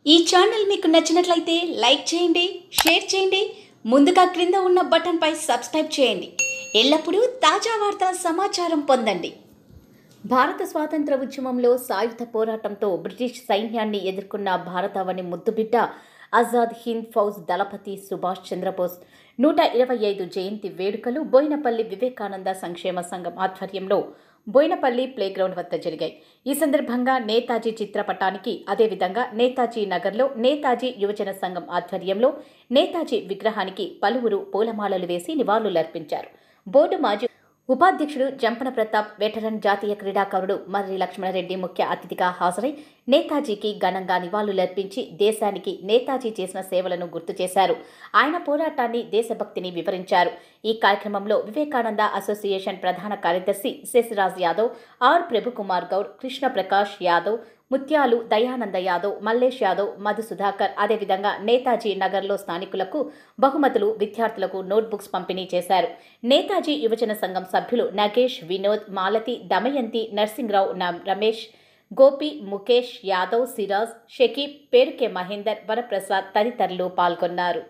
ఈ ఛానల్ మీకు నచ్చినట్లయితే లైక్ చేయండి షేర్ చేయండి ముందుగా క్రింద ఉన్న బటన్పై సబ్స్క్రైబ్ చేయండి ఎల్లప్పుడూ తాజా వార్తా సమాచారం పొందండి భారత స్వాతంత్ర ఉద్యమంలో సాయుధ పోరాటంతో బ్రిటిష్ సైన్యాన్ని ఎదుర్కొన్న భారతావని ముద్దుబిడ్డ ఆజాద్ హింద్ ఫౌజ్ దళపతి సుభాష్ చంద్రబోస్ నూట ఇరవై ఐదు జయంతి వేడుకలు బోయినపల్లి వివేకానంద సంక్షేమ సంఘం ఆధ్వర్యంలో బోయినపల్లి ప్లేగ్రౌండ్ వద్ద జరిగాయి ఈ సందర్భంగా నేతాజీ చిత్రపటానికి అదేవిధంగా నేతాజీ నగర్లో నేతాజీ యువజన సంఘం ఆధ్వర్యంలో నేతాజీ విగ్రహానికి పలువురు పూలమాలలు వేసి నివాళులర్పించారు బోర్డు మాజీ ఉపాధ్యక్షుడు జంపన ప్రతాప్ వెటరన్ జాతీయ క్రీడాకారుడు మర్రి లక్ష్మణరెడ్డి ముఖ్య అతిథిగా హాజరై నేతాజీకి ఘనంగా నివాళులర్పించి దేశానికి నేతాజీ చేసిన సేవలను గుర్తు చేశారు ఆయన పోరాటాన్ని దేశభక్తిని వివరించారు ఈ కార్యక్రమంలో వివేకానంద అసోసియేషన్ ప్రధాన కార్యదర్శి శశిరాజ్ యాదవ్ ఆర్ ప్రభుకుమార్ గౌడ్ కృష్ణ ప్రకాష్ యాదవ్ ముత్యాలు దయానంద యాదవ్ మల్లేష్ యాదవ్ మధు సుధాకర్ అదేవిధంగా నేతాజీ నగర్లో స్థానికులకు బహుమతులు విద్యార్థులకు నోట్బుక్స్ పంపిణీ చేశారు నేతాజీ యువజన సంఘం సభ్యులు నగేష్ వినోద్ మాలతి దమయంతి నర్సింగ్రావు న- రమేష్ గోపి ముఖేష్ యాదవ్ సిరాజ్ షకీబ్ పేరుకే మహేందర్ వరప్రసాద్ తదితరులు పాల్గొన్నారు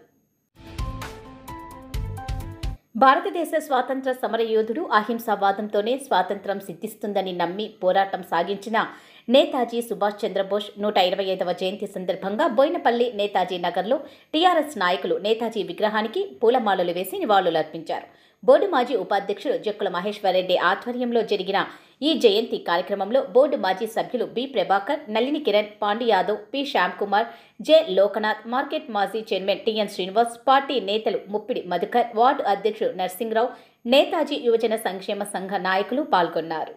భారతదేశ స్వాతంత్ర సమరయోధుడు అహింసావాదంతోనే స్వాతంత్రం సిద్ధిస్తుందని నమ్మి పోరాటం సాగించిన నేతాజీ సుభాష్ చంద్రబోస్ నూట ఇరవై ఐదవ జయంతి సందర్భంగా బోయినపల్లి నేతాజీ నగర్లో టీఆర్ఎస్ నాయకులు నేతాజీ విగ్రహానికి పూలమాలలు వేసి నివాళులర్పించారు బోర్డు మాజీ ఉపాధ్యక్షుడు జక్కుల మహేశ్వరరెడ్డి ఆధ్వర్యంలో జరిగిన ఈ జయంతి కార్యక్రమంలో బోర్డు మాజీ సభ్యులు B Prabhakar Nalini Kiran Pandu Yadav P Shyam Kumar J Loknath market మాజీ చైర్మన్ టిఎన్ శ్రీనివాస్ పార్టీ నేతలు ముప్పిడి మధుకర్ వార్డు అధ్యక్షుడు నర్సింగ్రావు నేతాజీ యువజన సంక్షేమ సంఘ నాయకులు పాల్గొన్నారు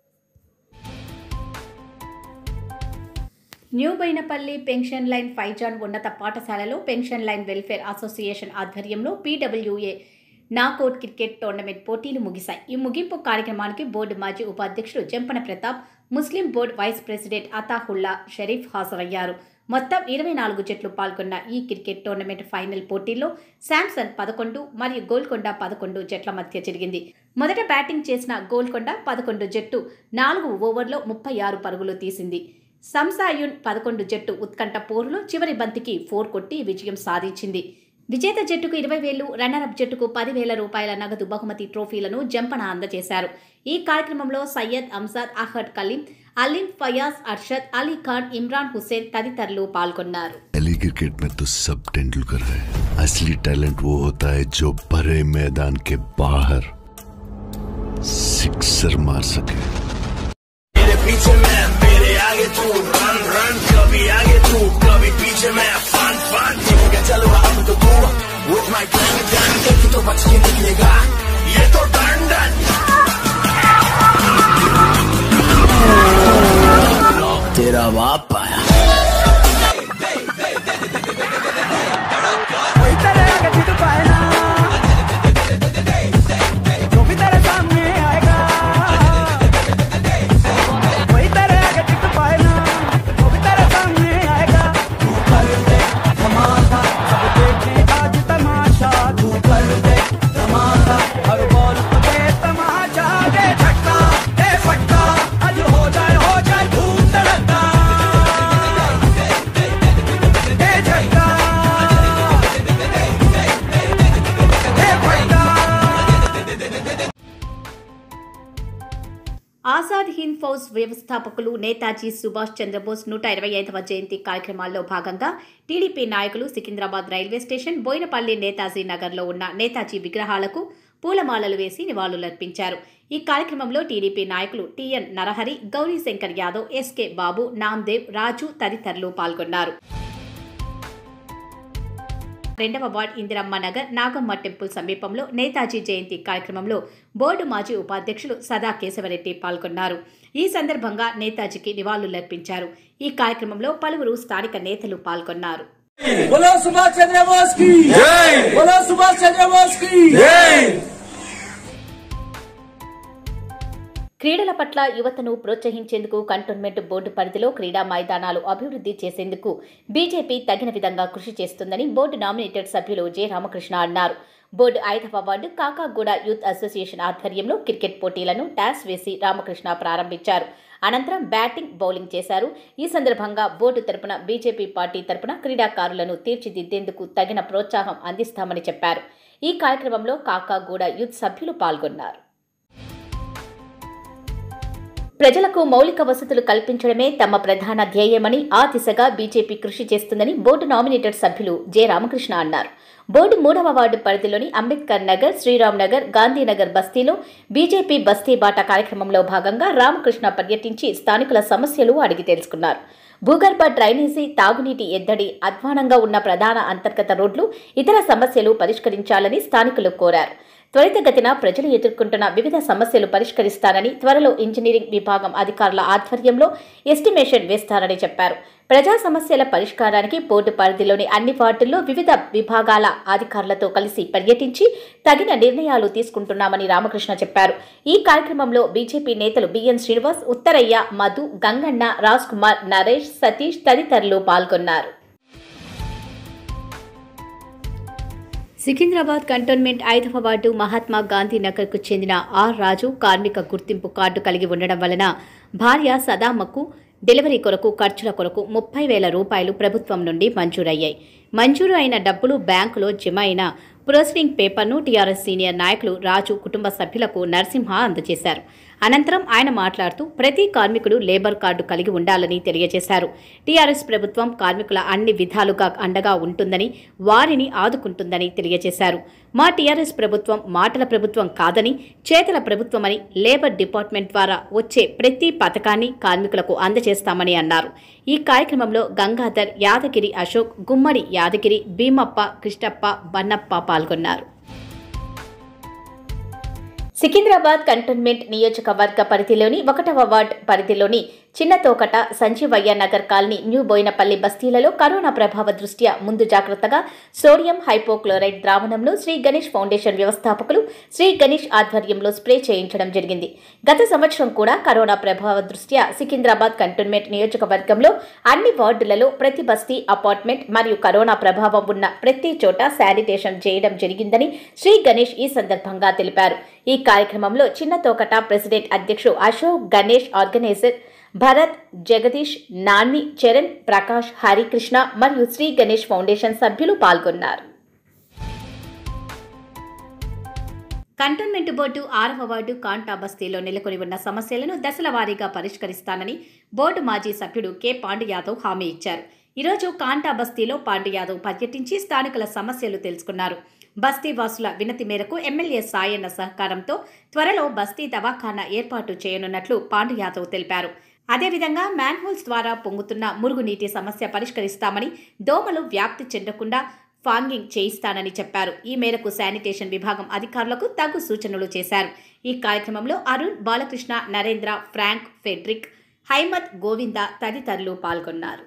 new Bowenpally pension line Faizan ఉన్నత పాఠశాలలో పెన్షన్ లైన్ వెల్ఫేర్ అసోసియేషన్ ఆధ్వర్యంలో పీడబ్ల్యూఏ నాకౌట్ క్రికెట్ టోర్నమెంట్ పోటీలు ముగిశాయి ఈ ముగింపు కార్యక్రమానికి బోర్డు మాజీ ఉపాధ్యక్షుడు Jampana Pratap Muslim board vice president Ataullah Sharif హాజరయ్యారు మొత్తం ఇరవై నాలుగు జట్లు పాల్గొన్న ఈ క్రికెట్ టోర్నమెంట్ ఫైనల్ పోటీల్లో శాంసన్ పదకొండు మరియు గోల్కొండ పదకొండు జట్ల మధ్య జరిగింది మొదట బ్యాటింగ్ చేసిన గోల్కొండ పదకొండు జట్టు నాలుగు ఓవర్లో ముప్పై ఆరు పరుగులు తీసింది సంసాయున్ పదకొండు జట్టు ఉత్కంఠ పోరులో చివరి బంతికి ఫోర్ కొట్టి విజయం సాధించింది విజేత జట్టుకు ఇరవై వేలు రన్నరప్ జట్టుకు పదివేల రూపాయల నగదు బహుమతి ట్రోఫీలను జంపన అందజేశారు ఈ కార్యక్రమంలో సయ్యద్ అంజాద్ అహద్ కలీం అలీం ఫయాజ్ అర్షద్ అలీ ఖాన్ ఇమ్రాన్ హుసేన్ తదితరులు పాల్గొన్నారు गली क्रिकेट में तो सब तेंदुलकर है असली टैलेंट वो होता है जो भरे मैदान के बाहर सिक्सर मार सके मेरे पीछे मैं मेरे आगे तू रन रन कभी आगे तू कभी पीछे मैं फन फन ठीक है चलो अब तो तू with my gun gun एक तो बच के निकलेगा ये तो डन डन तेरा बाप आया कोई तेरे आगे जिद पाएगा जो भी तेरे सामने आएगा कोई तेरे आगे जिद पाएगा जो भी तेरे सामने आएगा तू कर दे तमाशा सब देखे आज तमाशा तू कर दे तमाशा हर बॉल को दे तमाशा दे झटका दे फटका आज हो जाए हो जाए धूम धड़का दे झटका दे फटका ఆజాద్ హింద్ ఫౌజ్ వ్యవస్థాపకులు నేతాజీ సుభాష్ చంద్రబోస్ నూట ఇరవై ఐదవ జయంతి కార్యక్రమాల్లో భాగంగా టీడీపీ నాయకులు సికింద్రాబాద్ రైల్వే స్టేషన్ బోయినపల్లి నేతాజీ నగర్లో ఉన్న నేతాజీ విగ్రహాలకు పూలమాలలు వేసి నివాళులర్పించారు ఈ కార్యక్రమంలో టీడీపీ నాయకులు టిఎన్ నరహరి గౌరీశంకర్ యాదవ్ ఎస్కే బాబు నామ్దేవ్ రాజు తదితరులు పాల్గొన్నారు రెండవ వార్డ్ ఇందిరమ్మ నగర్ నాగమ్మ టెంపుల్ సమీపంలో నేతాజీ జయంతి కార్యక్రమంలో బోర్డు మాజీ ఉపాధ్యక్షులు సదా కేశవరెడ్డి పాల్గొన్నారు ఈ సందర్భంగా నేతాజీకి నివాళులర్పించారు ఈ కార్యక్రమంలో పలువురు స్థానిక నేతలు పాల్గొన్నారు बोलो सुभाष चंद्र बोस की जय बोलो सुभाष चंद्र बोस की जय క్రీడల పట్ల యువతను ప్రోత్సహించేందుకు కంటోన్మెంట్ బోర్డు పరిధిలో క్రీడా మైదానాలు అభివృద్ధి చేసేందుకు బీజేపీ తగిన విధంగా కృషి చేస్తుందని బోర్డు నామినేటెడ్ సభ్యులు జె రామకృష్ణ అన్నారు బోర్డు ఐదవ వార్డు కాకాగూడ యూత్ అసోసియేషన్ ఆధ్వర్యంలో క్రికెట్ పోటీలను టాస్ వేసి రామకృష్ణ ప్రారంభించారు అనంతరం బ్యాటింగ్ బౌలింగ్ చేశారు ఈ సందర్భంగా బోర్డు తరపున బీజేపీ పార్టీ తరపున క్రీడాకారులను తీర్చిదిద్దేందుకు తగిన ప్రోత్సాహం అందిస్తామని చెప్పారు ఈ కార్యక్రమంలో కాకాగూడ యూత్ సభ్యులు పాల్గొన్నారు ప్రజలకు మౌలిక వసతులు కల్పించడమే తమ ప్రధాన ధ్యేయమని ఆ దిశగా బీజేపీ కృషి చేస్తుందని బోర్డు నామినేటెడ్ సభ్యులు జె రామకృష్ణ అన్నారు బోర్డు మూడవ వార్డు పరిధిలోని అంబేద్కర్ నగర్ శ్రీరామ్ నగర్ గాంధీనగర్ బస్తీలో బీజేపీ బస్తీ బాట కార్యక్రమంలో భాగంగా రామకృష్ణ పర్యటించి స్థానికుల సమస్యలు అడిగి తెలుసుకున్నారు భూగర్భ డ్రైనేజీ తాగునీటి ఎద్దడి అధ్వానంగా ఉన్న ప్రధాన అంతర్గత రోడ్లు ఇతర సమస్యలు పరిష్కరించాలని స్థానికులు కోరారు త్వరితగతిన ప్రజలు ఎదుర్కొంటున్న వివిధ సమస్యలు పరిష్కరిస్తానని త్వరలో ఇంజనీరింగ్ విభాగం అధికారుల ఆధ్వర్యంలో ఎస్టిమేషన్ వేస్తారని చెప్పారు ప్రజా సమస్యల పరిష్కారానికి బోర్డు పరిధిలోని అన్ని వార్డుల్లో వివిధ విభాగాల అధికారులతో కలిసి పర్యటించి తగిన నిర్ణయాలు తీసుకుంటున్నామని రామకృష్ణ చెప్పారు ఈ కార్యక్రమంలో బీజేపీ నేతలు బిఎన్ శ్రీనివాస్ ఉత్తరయ్య మధు గంగన్న రాజ్ కుమార్ నరేష్ సతీష్ తదితరులు పాల్గొన్నారు సికింద్రాబాద్ కంటోన్మెంట్ ఐదవ వార్డు మహాత్మా గాంధీ నగర్కు చెందిన ఆర్ రాజు కార్మిక గుర్తింపు కార్డు కలిగి ఉండడం వలన భార్య సదామ్మకు డెలివరీ కొరకు ఖర్చుల కొరకు ముప్పై వేల రూపాయలు ప్రభుత్వం నుండి మంజూరయ్యాయి మంజూరు అయిన డబ్బులు బ్యాంకులో జమ అయిన ప్రొసీడింగ్ పేపర్ను టీఆర్ఎస్ సీనియర్ నాయకులు రాజు కుటుంబ సభ్యులకు నరసింహ అందజేశారు అనంతరం ఆయన మాట్లాడుతూ ప్రతి కార్మికుడు లేబర్ కార్డు కలిగి ఉండాలని తెలియజేశారు టీఆర్ఎస్ ప్రభుత్వం కార్మికుల అన్ని విధాలుగా అండగా ఉంటుందని వారిని ఆదుకుంటుందని తెలియజేశారు మా టీఆర్ఎస్ ప్రభుత్వం మాటల ప్రభుత్వం కాదని చేతల ప్రభుత్వమని లేబర్ డిపార్ట్మెంట్ ద్వారా వచ్చే ప్రతి పథకాన్ని కార్మికులకు అందజేస్తామని అన్నారు ఈ కార్యక్రమంలో గంగాధర్ యాదగిరి అశోక్ గుమ్మడి యాదగిరి భీమప్ప కృష్ణప్ప బన్నప్ప పాల్గొన్నారు సికింద్రాబాద్ కంటోన్మెంట్ నియోజకవర్గ పరిధిలోని ఒకటవ వార్డ్ పరిధిలోని చిన్నతోకట సంజీవయ్య నగర్ కాలనీ న్యూ బోయినపల్లి బస్తీలలో కరోనా ప్రభావ దృష్ట్యా ముందు జాగ్రత్తగా సోడియం హైపోక్లోరైడ్ ద్రావణంలో శ్రీ గణేష్ ఫౌండేషన్ వ్యవస్థాపకులు శ్రీ గణేష్ ఆధ్వర్యంలో స్ప్రే చేయించడం జరిగింది గత సంవత్సరం కూడా కరోనా ప్రభావ దృష్ట్యా సికింద్రాబాద్ కంటోన్మెంట్ నియోజకవర్గంలో అన్ని వార్డులలో ప్రతి బస్తీ అపార్ట్మెంట్ మరియు కరోనా ప్రభావం ఉన్న ప్రతి చోట శానిటేషన్ చేయడం జరిగిందని శ్రీ గణేష్ ఈ సందర్భంగా తెలిపారు ఈ కార్యక్రమంలో చిన్న తోకట ప్రెసిడెంట్ అధ్యక్షుడు అశోక్ గణేష్ ఆర్గనైజర్ భరత్ జగదీష్ నాన్ని చరణ్ ప్రకాష్ హరికృష్ణ మరియు శ్రీ గణేష్ ఫౌండేషన్ సభ్యులు పాల్గొన్నారు కంటోన్మెంట్ బోర్డు ఆరవ వార్డు కాంటా బస్తీలో నెలకొని ఉన్న సమస్యలను దశల వారీగా పరిష్కరిస్తానని బోర్డు మాజీ సభ్యుడు కె పాండు యాదవ్ హామీ ఇచ్చారు ఈరోజు కాంటా బస్తీలో పాండు యాదవ్ పర్యటించి స్థానికుల సమస్యలు తెలుసుకున్నారు బస్తీ వాసుల వినతి మేరకు ఎమ్మెల్యే సాయన్న సహకారంతో త్వరలో బస్తీ దవాఖానా ఏర్పాటు చేయనున్నట్లు పాండు యాదవ్ తెలిపారు అదేవిధంగా మ్యాన్హోల్స్ ద్వారా పొంగుతున్న మురుగునీటి సమస్య పరిష్కరిస్తామని దోమలు వ్యాప్తి చెందకుండా ఫాంగింగ్ చేయిస్తానని చెప్పారు ఈ మేరకు శానిటేషన్ విభాగం అధికారులకు తగు సూచనలు చేశారు ఈ కార్యక్రమంలో అరుణ్ బాలకృష్ణ నరేంద్ర ఫ్రాంక్ ఫెడ్రిక్ హైమత్ గోవింద తదితరులు పాల్గొన్నారు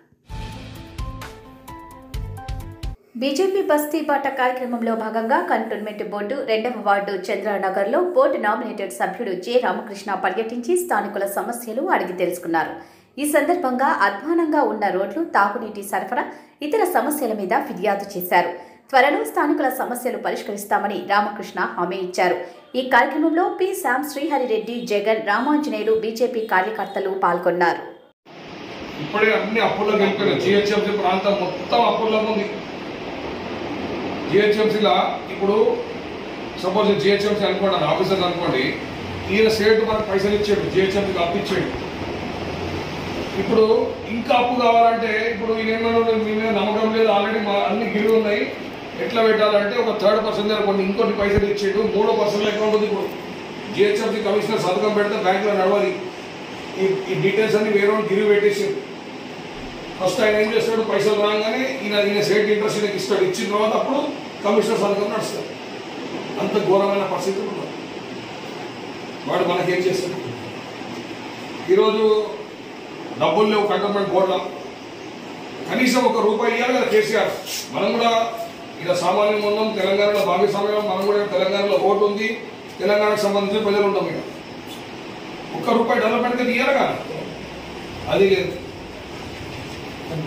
బీజేపీ బస్తీ బాట కార్యక్రమంలో భాగంగా కంటోన్మెంట్ బోర్డు రెండవ వార్డు చంద్రనగర్లో బోర్డు నామినేటెడ్ సభ్యుడు జె రామకృష్ణ పర్యటించి స్థానికుల సమస్యలు అడిగి తెలుసుకున్నారు ఈ సందర్భంగా అధ్వానంగా ఉన్న రోడ్లు తాగునీటి సరఫరా ఇతర సమస్యల మీద ఫిర్యాదు చేశారు త్వరలో స్థానికుల సమస్యలు పరిష్కరిస్తామని రామకృష్ణ హామీ ఇచ్చారు ఈ కార్యక్రమంలో పి శ్యామ్ శ్రీహరిరెడ్డి జగన్ రామాంజనేయులు బీజేపీ కార్యకర్తలు పాల్గొన్నారు ఇప్పుడే అన్ని అప్పుల్లో వెళ్ళిపోయినాయి జిహెచ్ఎంసీ ప్రాంతం మొత్తం అప్పుల్లో ఉంది జిహెచ్ఎంసీలో ఇప్పుడు సపోజ్ జిహెచ్ఎంసీ అనుకోండి ఆఫీసర్స్ అనుకోండి ఈయన సేటు మనకు పైసలు ఇచ్చాడు జిహెచ్ఎంసీకి అప్పు ఇచ్చాడు ఇప్పుడు ఇంకా అప్పు కావాలంటే ఇప్పుడు ఈయన ఏమన్నా మీ మీద నమ్మకం లేదు ఆల్రెడీ మా అన్ని గిరి ఉన్నాయి ఎట్లా పెట్టాలంటే ఒక థర్డ్ పర్సన్ దగ్గర కొన్ని ఇంకొన్ని పైసలు ఇచ్చాడు మూడో పర్సన్ అకౌంట్ ఉంది ఇప్పుడు జిహెచ్ఎంసీ కమిషనర్ సంతకం పెడితే బ్యాంకులో నడవాలి ఈ ఈ డీటెయిల్స్ అన్ని వేరే వాళ్ళు గిరి పెట్టేసాడు ఫస్ట్ ఆయన ఏం చేస్తాడు పైసలు రాగానే ఈయన ఈయన సేట్ ఇంట్రెస్ట్ ఈయనకి ఇస్తాడు ఇచ్చిన తర్వాత అప్పుడు కమిషనర్ సంతకం నడుస్తాడు అంత ఘోరమైన పరిస్థితులు ఉన్నాయి వాడు మనకేం చేస్తాడు ఈరోజు డబ్బులు లేవు కంటోన్మెంట్ బోర్డులో కనీసం ఒక రూపాయి ఇవ్వాలి కదా కేసీఆర్ మనం కూడా ఇక్కడ సామాన్యం ఉన్నాం తెలంగాణలో భాగస్వామ్యం మనం కూడా తెలంగాణలో ఓటు ఉంది తెలంగాణకు సంబంధించిన ప్రజలు ఉంటాం ఇక్కడ ఒక్క రూపాయి డెవలప్మెంట్కి ఇయ్యాలి కదా అది లేదు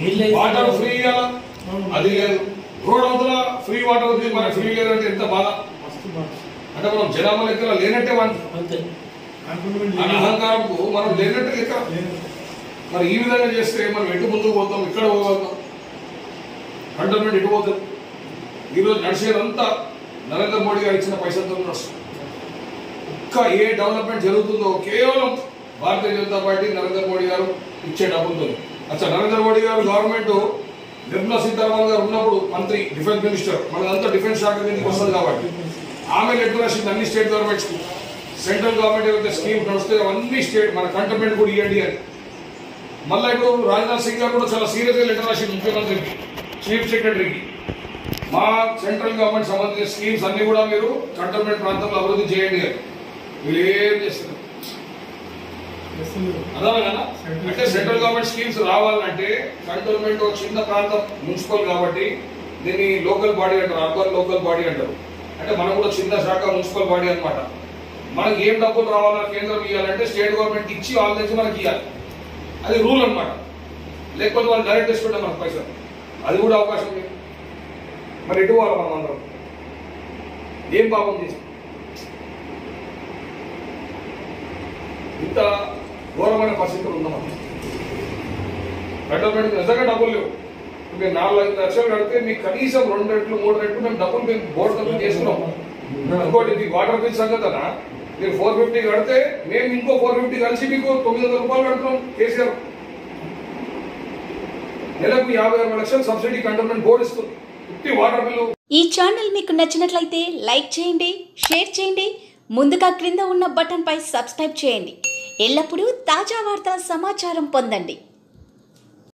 వాటర్ ఫ్రీ ఇవ్వాలా అది లేదు రోడ్ అవతల ఫ్రీ వాటర్ ఉంది మనకి ఫ్రీ లేదంటే ఎంత బాధ అంటే మనం జనాభా లెక్కలో లేనట్టే వానికి అంతే మన అహంకారంకు మనం లేనట్టు లెక్క మరి ఈ విధంగా చేస్తే మనం ఎటు ముందుకు పోతాం ఇక్కడ పోగలుగుతాం కంటోన్మెంట్ ఎటు పోతుంది ఈరోజు నడిచేదంతా నరేంద్ర మోడీ గారు ఇచ్చిన పైసలతో నడుస్తుంది ఒక్క ఏ డెవలప్మెంట్ జరుగుతుందో కేవలం భారతీయ జనతా పార్టీ నరేంద్ర మోడీ గారు ఇచ్చే డబ్బులతో అచ్చా నరేంద్ర మోడీ గారు గవర్నమెంట్ నిర్మలా సీతారామన్ గారు ఉన్నప్పుడు మంత్రి డిఫెన్స్ మినిస్టర్ మనదంతా డిఫెన్స్ శాఖ కిందకి వస్తుంది కాబట్టి ఆమె లెటర్ రాసింది అన్ని స్టేట్ గవర్నమెంట్స్ కి సెంట్రల్ గవర్నమెంట్ ఏదైతే స్కీమ్ నడుస్తాయో అవన్నీ స్టేట్ మన కంటోన్మెంట్ కూడా ఇవ్వండి అని మళ్ళీ ఇప్పుడు రాజ్నాథ్ సింగ్ గారు కూడా చాలా సీరియస్ గా లెటర్ రాసింది ముఖ్యమంత్రికి చీఫ్ సెక్రటరీకి మా సెంట్రల్ గవర్నమెంట్ సంబంధించిన స్కీమ్స్ అన్ని కూడా మీరు కంటోన్మెంట్ ప్రాంతంలో అభివృద్ధి చేయండి అని వీళ్ళు ఏం చేస్తున్నారు అర్థమే కదా అంటే సెంట్రల్ గవర్నమెంట్ స్కీమ్స్ రావాలంటే కంటోన్మెంట్ ఒక చిన్న ప్రాంతం మున్సిపల్ కాబట్టి దీన్ని లోకల్ బాడీ అంటారు అర్బన్ లోకల్ బాడీ అంటారు అంటే మనం కూడా చిన్న శాఖ మున్సిపల్ బాడీ అన్నమాట మనకి ఏం డబ్బులు రావాలన్నా కేంద్రం ఇవ్వాలంటే స్టేట్ గవర్నమెంట్ ఇచ్చి వాళ్ళ నుంచి మనకి ఇవ్వాలి అది రూల్ అన్నమాట లేకపోతే వాళ్ళు డైరెక్ట్ తీసుకుంటాం మనకు పైసలు అది కూడా అవకాశం లేదు మరి ఎటు పోవాలి మనం అందరం ఏం పాపం చేసాం ఇంత ఘోరమైన పరిస్థితులు ఉన్నాం కంటోన్మెంట్ నిజంగా డబ్బులు లేవు ఇప్పుడు మీరు నాలుగు ఐదు లక్షలు కడితే మీకు కనీసం రెండు రెట్లు మూడు రెట్లు మేము డబ్బులు మేము బోర్డు కంపెనీ చేసుకున్నాం ఇంకోటి ఇది వాటర్ బిల్ సంగతనా మీరు ఫోర్ ఫిఫ్టీ కడితే మేము ఇంకో ఫోర్ ఫిఫ్టీ కలిసి మీకు తొమ్మిది వందల రూపాయలు కడుతున్నాం కేసీఆర్ నెలకు యాభై అరవై లక్షలు సబ్సిడీ కంటోన్మెంట్ బోర్డు ఇస్తుంది ఫిఫ్టీ వాటర్ బిల్లు ఈ ఛానల్ మీకు నచ్చినట్లయితే లైక్ చేయండి షేర్ చేయండి ముందుగా క్రింద ఉన్న బటన్పై సబ్స్క్రైబ్ చేయండి ఎల్లప్పుడూ తాజా వార్తా సమాచారం పొందండి